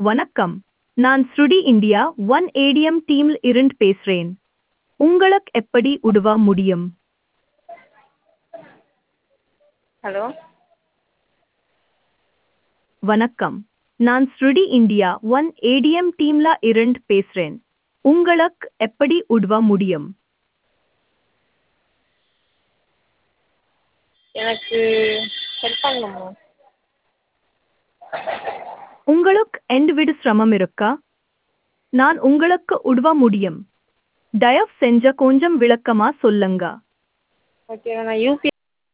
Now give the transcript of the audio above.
வணக்கம் நான் ஸ்ருடி இந்தியா ஒன் ஏடிஎம் டீம்ல இருந்து பேசுறேன் உங்களுக்கு எப்படி உதவ முடியும் ஹலோ வணக்கம் நான் ஸ்ருடி இந்தியா ஒன் ஏடிஎம் டீம்ல இருந்து பேசுறேன் உங்களுக்கு எப்படி உதவ முடியும் எனக்கு ஹெல்ப் பண்ணணுமா உங்களுக்கு எந்த விட சிரமம் இருக்கா நான் உங்களுக்கு உதவ முடியும் தயவு செஞ்ச கொஞ்சம் விளக்கமா சொல்லுங்க ஓகே நான் யூபி